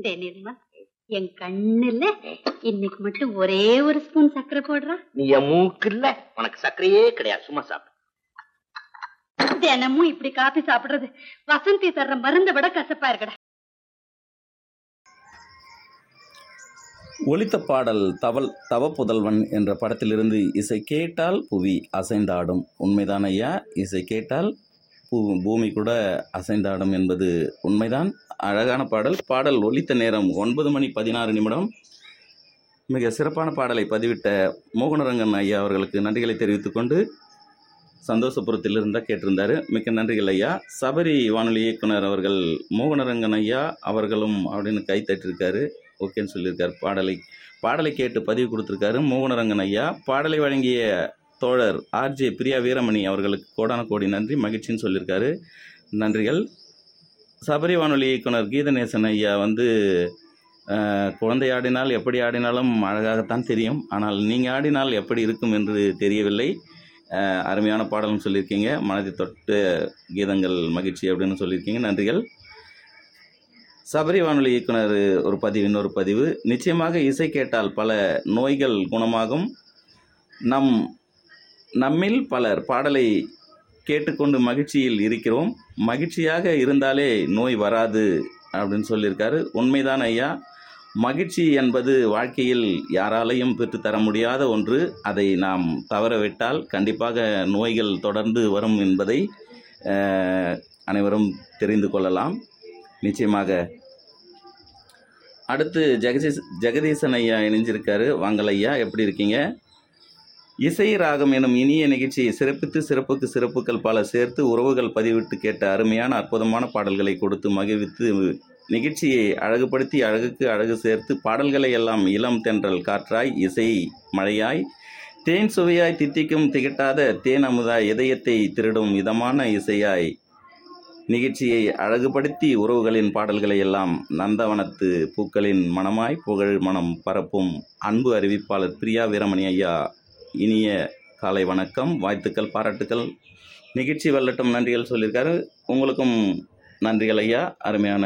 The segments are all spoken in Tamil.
டேய் நிர்மல் என் கண்ணுல இன்னைக்கு மட்டும் ஒரே ஒரு ஸ்பூன் சர்க்கரை போடுறா நீ என் மூக்கு இல்ல உனக்கு சர்க்கரையே கிடையாது சும்மா சாப்பிடு தினமும் இப்படி காபி சாப்பிடுறது வசந்தி தர்ற மருந்த விட கசப்பா இருக்கடா ஒலித்த பாடல் தவல் தவ புதல்வன் என்ற படத்திலிருந்து இசை கேட்டால் புவி அசைந்தாடும் உண்மைதான் ஐயா இசை கேட்டால் பூ பூமி கூட அசைந்தாடும் என்பது உண்மைதான் அழகான பாடல் பாடல் ஒலித்த நேரம் ஒன்பது மணி பதினாறு நிமிடம் மிக சிறப்பான பாடலை பதிவிட்ட மோகனரங்கன் ஐயா அவர்களுக்கு நன்றிகளை தெரிவித்துக் கொண்டு சந்தோஷபுரத்தில் இருந்தால் கேட்டிருந்தாரு மிக்க நன்றிகள் ஐயா சபரி வானொலி இயக்குனர் அவர்கள் மோகனரங்கன் ஐயா அவர்களும் அப்படின்னு கை தட்டிருக்காரு ஓகேன்னு சொல்லியிருக்காரு பாடலை பாடலை கேட்டு பதிவு கொடுத்துருக்காரு மோகனரங்கன் ஐயா பாடலை வழங்கிய தோழர் ஆர்ஜே பிரியா வீரமணி அவர்களுக்கு கோடான கோடி நன்றி மகிழ்ச்சின்னு சொல்லியிருக்காரு நன்றிகள் சபரி வானொலி இயக்குனர் கீதநேசன் ஐயா வந்து அஹ், குழந்தை ஆடினால் எப்படி ஆடினாலும் அழகாகத்தான் தெரியும் ஆனால் நீங்கள் ஆடினால் எப்படி இருக்கும் என்று தெரியவில்லை அஹ், அருமையான பாடலும் சொல்லியிருக்கீங்க மனதை தொட்டு கீதங்கள் மகிழ்ச்சி அப்படின்னு சொல்லியிருக்கீங்க நன்றிகள் சபரி வானொலி இயக்குனர் ஒரு பதிவு இன்னொரு பதிவு நிச்சயமாக இசை கேட்டால் பல நோய்கள் குணமாகும் நம் நம்மில் பலர் பாடலை கேட்டுக்கொண்டு மகிழ்ச்சியில் இருக்கிறோம் மகிழ்ச்சியாக இருந்தாலே நோய் வராது அப்படின்னு சொல்லியிருக்காரு உண்மைதான் ஐயா மகிழ்ச்சி என்பது வாழ்க்கையில் யாராலையும் பெற்றுத்தர முடியாத ஒன்று அதை நாம் தவறவிட்டால் கண்டிப்பாக நோய்கள் தொடர்ந்து வரும் என்பதை அஹ், அனைவரும் தெரிந்து கொள்ளலாம் நிச்சயமாக அடுத்து ஜெகதீஷ் ஜெகதீசன் ஐயா இணைஞ்சிருக்காரு வாங்கல் ஐயா எப்படி இருக்கீங்க இசை ராகம் எனும் இனிய நிகழ்ச்சியை சிறப்பித்து சிறப்புக்கு சிறப்புகள் பல சேர்த்து உறவுகள் பதிவிட்டு கேட்ட அருமையான அற்புதமான பாடல்களை கொடுத்து மகிழ்வித்து நிகழ்ச்சியை அழகுபடுத்தி அழகுக்கு அழகு சேர்த்து பாடல்களை எல்லாம் இளம் தென்றல் காற்றாய் இசை மழையாய் தேன் சுவையாய் தித்திக்கும் திகட்டாத தேன் அமுதாய் இதயத்தை திருடும் இதமான இசையாய் நிகழ்ச்சியை அழகுபடுத்தி உறவுகளின் பாடல்களை எல்லாம் நந்தவனத்து பூக்களின் மனமாய் புகழ் மனம் பரப்பும் அன்பு அறிவிப்பாளர் பிரியா வீரமணி ஐயா இனிய காலை வணக்கம் வாழ்த்துக்கள் பாராட்டுக்கள் நிகழ்ச்சி வெல்லட்டும் நன்றிகள் சொல்லியிருக்காரு உங்களுக்கும் நன்றிகள் ஐயா அருமையான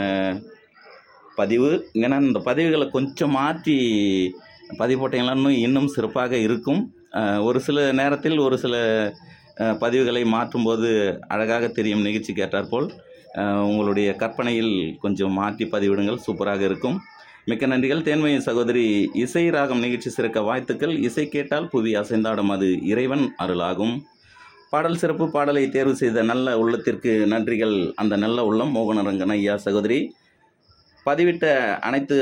பதிவு ஏன்னா இந்த பதிவுகளை கொஞ்சம் மாற்றி பதிவு போட்டீங்கன்னா இன்னும் இன்னும் சிறப்பாக இருக்கும் அஹ், ஒரு சில நேரத்தில் ஒரு சில அஹ், பதிவுகளை மாற்றும்போது அழகாக தெரியும் நிகழ்ச்சி கேட்டாற்போல் அஹ், உங்களுடைய கற்பனையில் கொஞ்சம் மாற்றி பதிவிடுங்கள் சூப்பராக இருக்கும் மிக்க நன்றிகள் தேன்மையின் சகோதரி இசை ராகம் நிகழ்ச்சி சிறக்க வாழ்த்துக்கள் இசை கேட்டால் புவி அசைந்தாடும் அது இறைவன் அருளாகும் பாடல் சிறப்பு பாடலை தேர்வு செய்த நல்ல உள்ளத்திற்கு நன்றிகள் அந்த நல்ல உள்ளம் மோகனரங்கன் ஐயா சகோதரி பதிவிட்ட அனைத்து